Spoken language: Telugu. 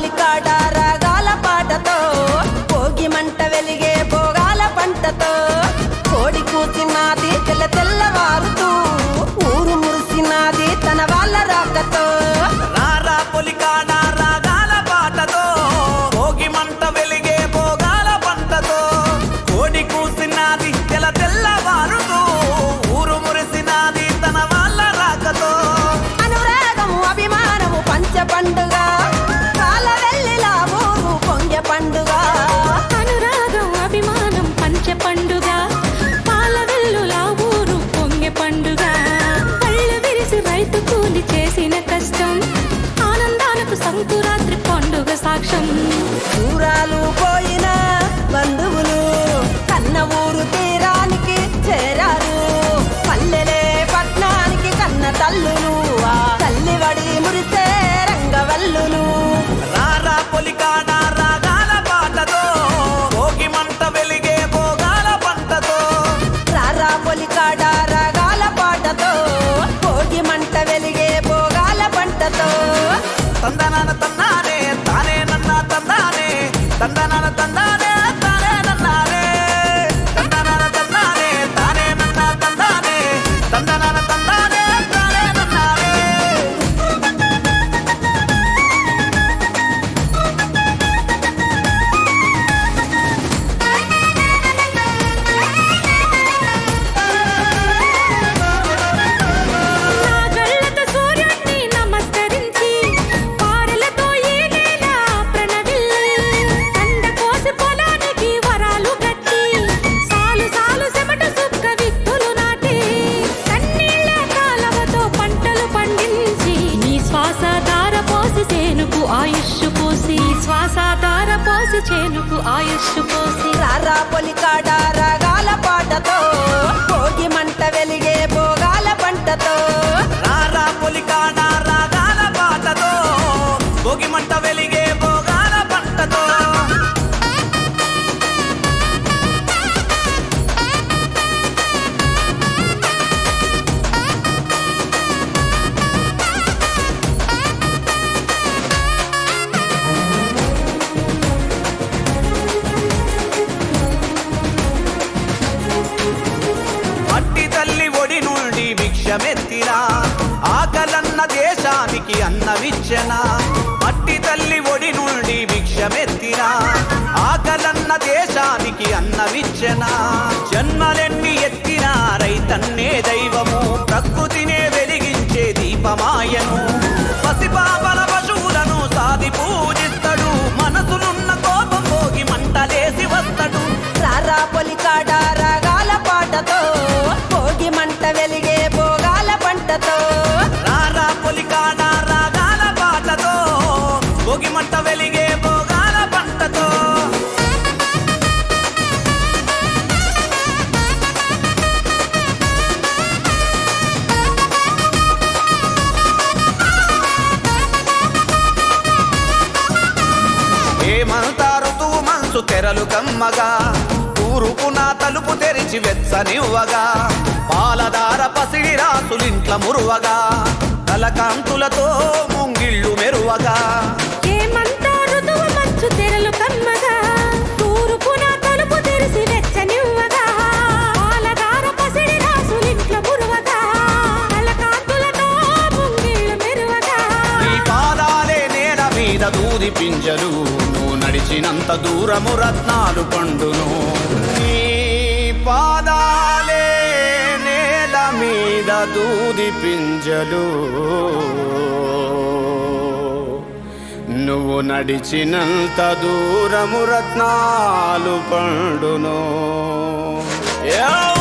పొలికాడ రాగాల పాటతో భోగి మంట వెలిగే భోగాల పంటతో కోడి కూసినాది తెల్ల తెల్లవారుతూ ఊరు మురిసినాది తన వాళ్ళ రాకతో రారా పొలికాడ రాగాల పాటతో భోగి మంట వెలిగే భోగాల పంటతో కోడి కూసినది తెల తెల్లవారుతూ ఊరు మురిసినది తన వాళ్ళ రాకతో అనురాగము అభిమానము పంచ పండుగ కాల వెళ్ళిలా ఊరు పొంగె పండుగ అనురాగం అభిమానం పంచ పండుగ పాల వెల్లులా ఊరు పొంగె పండుగ కళ్ళు విరిసి రైతు కూలి చేసిన కష్టం ఆనందాలకు సంకురాత్రి పండుగ సాక్ష్యం దూరాలు పోయిన బంధువులు కన్న ఊరు తీరానికి చేరారు పల్లెలే పట్నానికి కన్న తల్లులు ఆ తల్లి వడి మురిసే రంగవల్లులు రారా పొలికాడ రాగాల పాటతో భోగి మంట వెలిగే భోగాల పంటతో రారా పొలికాడ రాగాల పాటతో భోగి మంట వెలిగే భోగాల పంటతో తందనాన తన్నానే తానే నన్న తందానే తందనాన తందానే తానే నన్నానే తందనాన తన్నానే తానే నన్న తందానే తందనాన తందానే తానే నన్నానే నా కళ్ళతో సూర్యుడిని నమస్కరించి పారలతో ఈ నేల ప్రణవిల్లి కండ కోసి పొలానికి వరాలు కట్టి సాలు సాలు చెమట సుక్క విత్తులు నాటి కన్నీళ్ళ కాలవతో పంటలు పండించి నీ శ్వాస దార పోసి చేనుకు ఆయుష్ పోసి శ్వాస దార పోసి చేనుకు ఆయుష్ పోసి రారా పొలికాడ రాగాల పాటతో భోగి మంట వెలిగే భోగాల పంటతో రారా పొలికాడ రాగాల పాటతో భోగి మంట వెలిగే భోగాల పంటతో అట్టి తల్లి ఒడి నుండి భిక్షమెత్తిన ఆకలన్న దేశానికి అన్నవిచ్చన అట్టి తల్లి ఒడి నుండి భిక్షమెత్తిన ఆకలన్న దేశానికి అన్నవిచ్చన జన్మలెన్ని ఎత్తిన రైతన్నే దైవము ప్రకృతినే వెలిగించే దీపమాయను పసిపాపల పశువులను సాది పూజిస్తాడు మనసులున్న కోపం పోగి మంటలేసి వస్తాడు రారా పొలికాడ రాగాల పాటతో భోగి మంట వెలిగే భోగాల పంటతో రారా పొలికాడ రాగాల పాటతో భోగి మంట వెలిగే భోగాల పంటతో ఏమంత ఋతువు మనసు తెరలు కమ్మగా తూరుపున తలుపు తెరిచి వెచ్చనివ్వగా పాలదార పసిడి రాసులింట్ల మురువగా కలకాంతులతో ముంగిళ్ళు మెరువగా ఏమంతా ఋతువు మంచు తెరలు కమ్మగా తూర్పున తలుపు తెరిసి వెచ్చనివ్వగా పాలదార పసిడి రాసులింట్ల మురువగా కలకాంతులతో ముంగిళ్ళు మెరువగా నీ పాదాలే నేల మీద దూది పింజలు నువ్వు నడిచినంత దూరము రత్నాలు పండును నీ పాదాలే నేల మీద దూది పింజలు నువ్వు నడిచినంత దూరము రత్నాలు పండును యో